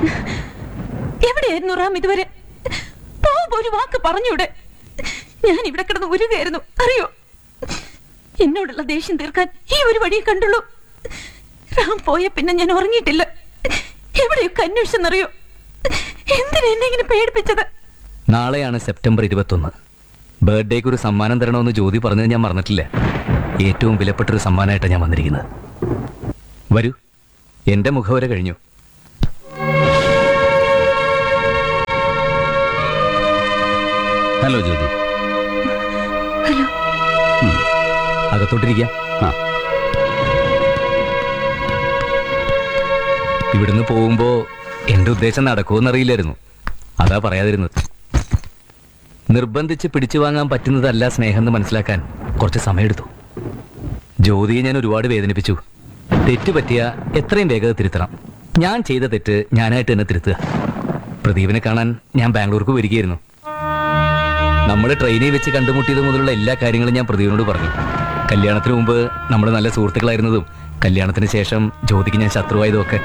എവിടെയായിരുന്നു റാം ഇതുവരെ പോകുമ്പോ ഒരു വാക്ക് പറഞ്ഞൂടെ ഞാൻ ഇവിടെ കിടന്ന് ഉരുകയായിരുന്നു അറിയോ എന്നോടുള്ള ദേഷ്യം തീർക്കാൻ ഈ ഒരു വഴിയെ കണ്ടുള്ളൂ റാം പോയ പിന്നെ ഞാൻ ഉറങ്ങിയിട്ടില്ല എവിടെയൊക്കെ അന്വേഷിച്ചെന്നറിയോ എന്തിനാ എന്നെ ഇങ്ങനെ പേടിപ്പിച്ചത് നാളെയാണ് സെപ്റ്റംബർ ഇരുപത്തൊന്ന് ബർത്ത്ഡേക്ക് ഒരു സമ്മാനം തരണമെന്ന് ജ്യോതി പറഞ്ഞത് ഞാൻ മറന്നിട്ടില്ല ഏറ്റവും വിലപ്പെട്ടൊരു സമ്മാനമായിട്ടാണ് ഞാൻ വന്നിരിക്കുന്നത് വരൂ എൻ്റെ മുഖവര കഴിഞ്ഞു ഹലോ ജ്യോതി ഹലോ അകത്തോട്ടിരിക്കാം ആ ഇവിടുന്ന് പോകുമ്പോ എന്റെ ഉദ്ദേശം നടക്കുമെന്നറിയില്ലായിരുന്നു അതാ പറയാതിരുന്നത് നിർബന്ധിച്ച് പിടിച്ചു വാങ്ങാൻ പറ്റുന്നതല്ല സ്നേഹം എന്ന് മനസ്സിലാക്കാൻ കുറച്ച് സമയമെടുത്തു ജ്യോതിയെ ഞാൻ ഒരുപാട് വേദനിപ്പിച്ചു തെറ്റ് പറ്റിയ എത്രയും വേഗത തിരുത്തണം ഞാൻ ചെയ്ത തെറ്റ് ഞാനായിട്ട് തന്നെ തിരുത്തുക പ്രദീപിനെ കാണാൻ ഞാൻ ബാംഗ്ലൂർക്ക് വരികയായിരുന്നു നമ്മൾ ട്രെയിനിൽ വെച്ച് കണ്ടുമുട്ടിയത് മുതലുള്ള എല്ലാ കാര്യങ്ങളും ഞാൻ പ്രദീപിനോട് പറഞ്ഞു കല്യാണത്തിന് മുമ്പ് നമ്മൾ നല്ല സുഹൃത്തുക്കളായിരുന്നതും കല്യാണത്തിന് ശേഷം ജ്യോതിക്ക് ഞാൻ ശത്രുവായതും ഒക്കെ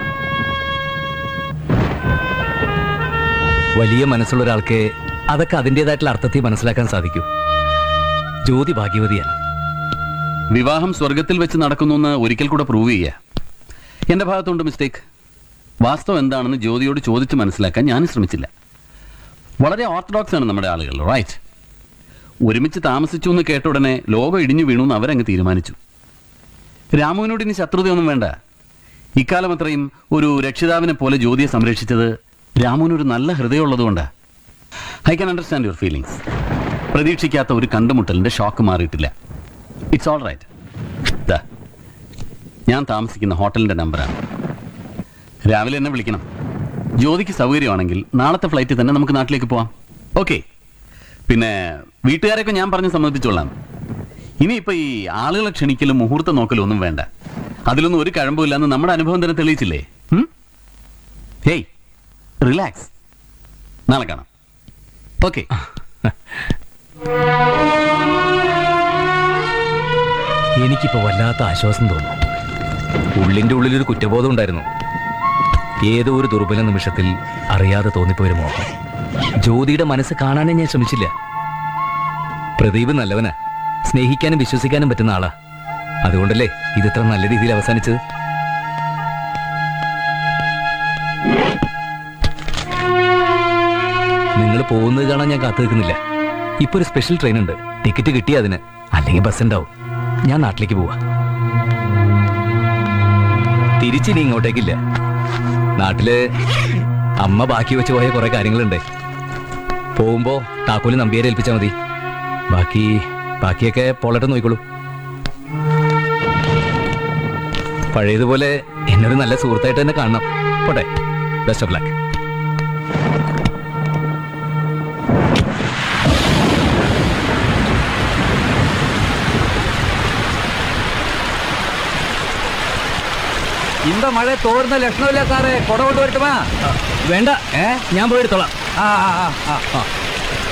വലിയ മനസ്സുള്ള ഒരാൾക്ക് അതൊക്കെ അതിൻ്റെതായിട്ടുള്ള അർത്ഥത്തിൽ മനസ്സിലാക്കാൻ സാധിക്കൂ ജ്യോതി ഭാഗ്യവതിയാണ് വിവാഹം സ്വർഗത്തിൽ വെച്ച് നടക്കുന്നു എന്ന് ഒരിക്കൽ കൂടെ പ്രൂവ് ചെയ്യുക എന്റെ ഭാഗത്തുണ്ട് മിസ്റ്റേക്ക് വാസ്തവം എന്താണെന്ന് ജ്യോതിയോട് ചോദിച്ച് മനസ്സിലാക്കാൻ ഞാൻ ശ്രമിച്ചില്ല വളരെ ഓർത്തഡോക്സ് ആണ് നമ്മുടെ ആളുകൾ റൈറ്റ് ഒരുമിച്ച് താമസിച്ചു എന്ന് കേട്ട ഉടനെ ലോകം ഇടിഞ്ഞു വീണു എന്ന് അവരങ്ങ് തീരുമാനിച്ചു രാമുവിനോട് ഇനി ശത്രുതയൊന്നും വേണ്ട ഇക്കാലം അത്രയും ഒരു രക്ഷിതാവിനെ പോലെ ജ്യോതിയെ സംരക്ഷിച്ചത് രാമുവിനൊരു നല്ല ഹൃദയമുള്ളതുകൊണ്ട് I can understand your feelings പ്രതീക്ഷിക്കാത്ത ഒരു കണ്ടുമുട്ടലിന്റെ ഷോക്ക് മാറിയിട്ടില്ല ഇറ്റ്സ് ഓൾ റൈറ്റ് ഞാൻ താമസിക്കുന്ന ഹോട്ടലിന്റെ നമ്പറാണ് രാവിലെ എന്നെ വിളിക്കണം ജ്യോതിക്ക് സൗകര്യമാണെങ്കിൽ നാളത്തെ ഫ്ലൈറ്റിൽ തന്നെ നമുക്ക് നാട്ടിലേക്ക് പോവാം ഓക്കെ പിന്നെ വീട്ടുകാരെയൊക്കെ ഞാൻ പറഞ്ഞ് സമ്മതിപ്പിച്ചോളാം ഇനിയിപ്പോ ഈ ആളുകളെ ക്ഷണിക്കലും മുഹൂർത്തം നോക്കലും ഒന്നും വേണ്ട അതിലൊന്നും ഒരു കഴമ്പും ഇല്ലെന്ന് നമ്മുടെ അനുഭവം തന്നെ തെളിയിച്ചില്ലേ ഉം? ഹേയ് റിലാക്സ് നാളെ കാണാം ഓക്കെ എനിക്കിപ്പോ വല്ലാത്ത ആശ്വാസം തോന്നുന്നു ഉള്ളിന്റെ ഉള്ളിലൊരു കുറ്റബോധം ഉണ്ടായിരുന്നു ഏതോ ഒരു ദുർബല നിമിഷത്തിൽ അറിയാതെ തോന്നിപ്പോയൊരു മോഹം ജ്യോതിയുടെ മനസ്സ് കാണാനേ ഞാൻ ശ്രമിച്ചില്ല പ്രദീപ് നല്ലവനാ സ്നേഹിക്കാനും വിശ്വസിക്കാനും പറ്റുന്ന ആളാ അതുകൊണ്ടല്ലേ ഇതിത്ര നല്ല രീതിയിൽ അവസാനിച്ചത് നിങ്ങൾ പോകുന്നത് കാണാൻ ഞാൻ കാത്തു നിൽക്കുന്നില്ല ഇപ്പൊ ഒരു സ്പെഷ്യൽ ട്രെയിൻ ഉണ്ട് ടിക്കറ്റ് കിട്ടി അതിന് അല്ലെങ്കിൽ ബസ് ഉണ്ടാവും ഞാൻ നാട്ടിലേക്ക് പോവാ തിരിച്ചിനി ഇങ്ങോട്ടേക്കില്ല നാട്ടില് അമ്മ ബാക്കി വെച്ച് പോയ കുറെ കാര്യങ്ങളുണ്ട് പോകുമ്പോ താക്കോല് നമ്പിയാരെ ഏൽപ്പിച്ചാ മതി ബാക്കി ബാക്കിയൊക്കെ പോളട്ട് നോക്കിക്കോളൂ പഴയതുപോലെ എന്നൊരു നല്ല സുഹൃത്തായിട്ട് തന്നെ കാണണം പോട്ടെ ബെസ്റ്റ് ഓഫ് ലക്ക് இந்த மழை தோர்ந்த லட்சணம் இல்ல சாറേ കൊട കൊണ്ട് വരട്ടുമാ വേണ്ട ഏ ഞാൻ പോയി എടുത്തോളാം ആ ആ ആ ആ